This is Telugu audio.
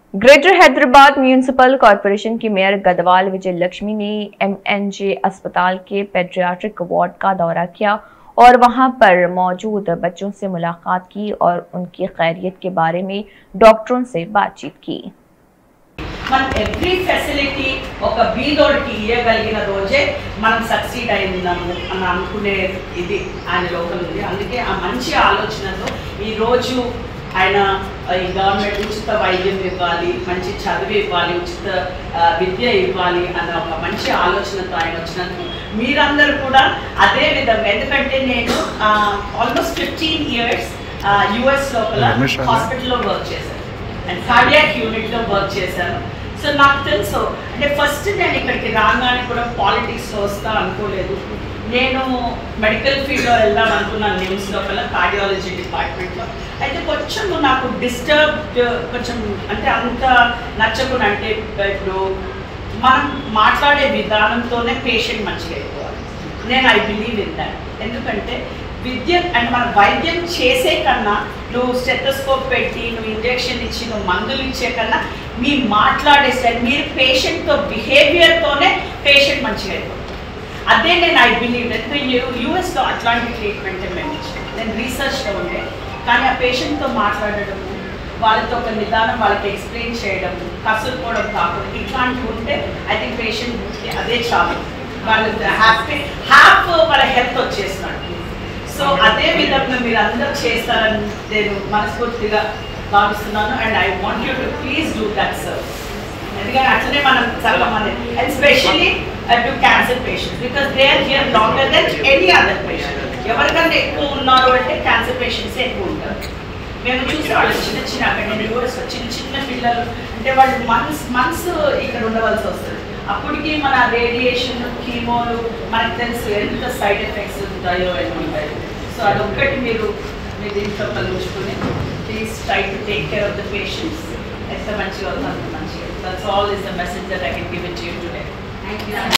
ग्रेटर हैदराबाद म्यूनिसिपल कॉरपोरेशन की मेयर गदवाल विजय लक्ष्मी ने एमएनजे अस्पताल के पेड्रियाट्रिक वार्ड का दौरा किया और वहां पर मौजूद बच्चों से मुलाकात की और उनकी खैरियत के बारे में डॉक्टरों से बातचीत की మనం ఎవ్రీ ఫెసిలిటీ ఒక బీదోడికి ఇవ్వగలిగిన రోజే మనం సక్సీడ్ అయిందాము అని అనుకునే ఇది ఆయన లోపల ఉంది అందుకే ఆ మంచి ఆలోచనతో ఈరోజు ఆయన ఆ, ఈ గవర్నమెంట్ ఉచిత వైద్యం ఇవ్వాలి మంచి చదువు ఇవ్వాలి ఉచిత ఆ, విద్య ఇవ్వాలి అన్న ఒక మంచి ఆలోచనతో ఆయన వచ్చినందుకు మీరందరూ కూడా అదే విధంగా ఎందుకంటే నేను ఆల్మోస్ట్ ఫిఫ్టీన్ ఇయర్స్ యుఎస్ లోపల రమేష్ అన్న. హాస్పిటల్లో వర్క్ చేశాను అండ్ కార్డియాక్ యూనిట్లో వర్క్ చేశాను సో నాకు తెలుసు అంటే ఫస్ట్ నేను ఇక్కడికి రాగానే కూడా పాలిటిక్స్లో వస్తా అనుకోలేదు నేను మెడికల్ ఫీల్డ్లో వెళ్దాం అనుకున్నాను నిమ్స్ లోపల కార్డియాలజీ డిపార్ట్మెంట్లో అయితే కొంచెం నాకు డిస్టర్బ్డ్ కొంచెం అంటే అంత నచ్చకుండా అంటే ఇప్పుడు మనం మాట్లాడే విధానంతోనే పేషెంట్ మంచిగా అయిపోవాలి నేను ఐ బిలీవ్ ఇన్ దాట్ ఎందుకంటే విద్య అండ్ మన వైద్యం చేసే కన్నా నువ్వు స్టెథోస్కోప్ పెట్టి నువ్వు ఇంజెక్షన్ ఇచ్చి నువ్వు మందులు ఇచ్చే కన్నా మీ మాట్లాడే స్టైల్ మీరు పేషెంట్తో బిహేవియర్తోనే పేషెంట్ మంచిగా అయిపోతుంది అదే నేను ఐ బిలీవ్ ఎందుకంటే యూఎస్లో అట్లాంటి ట్రీట్మెంట్ మేము ఇచ్చాం నేను రీసెర్చ్లో ఉండే కానీ ఆ పేషెంట్తో మాట్లాడడం వాళ్ళతో ఒక నిదానం వాళ్ళకి ఎక్స్ప్లెయిన్ చేయడం కసులుకోవడం కాకుండా ఇట్లాంటివి ఉంటే ఐ థింక్ పేషెంట్ అదే చాలు వాళ్ళు హ్యాపీ హ్యాప్ వాళ్ళ హెల్త్ వచ్చేసినట్టు సో అదే విధంగా మీరు అందరూ చేస్తారని నేను మనస్ఫూర్తిగా భావిస్తున్నాను and I want you to please do that sir ఎందుకంటే అట్లనే మనం చాలా మంది and specially to cancer patients because they are here longer then any other patient ఎవరికన్నా ఎక్కువ ఉన్నారు అంటే క్యాన్సర్ పేషెంట్స్ ఎక్కువ ఉంటారు మేము చూసే వాళ్ళు చిన్న చిన్న అక్కడ నేను యూఎస్ చిన్న చిన్న పిల్లలు అంటే వాళ్ళు మంత్స్ మంత్స్ ఇక్కడ ఉండవలసి వస్తుంది అప్పటికి మన రేడియేషన్ కీమోలు మనకు తెలుసు ఎంత సైడ్ ఎఫెక్ట్స్ ఉంటాయో అని ఉంటాయి సో అదొక్కటి మీరు మీ దీంట్లో కలుచుకుని please try to take care of the patients ఎంత మంచిగా అవుతుంది అంత మంచిగా that's all is the message that I can give it you today thank you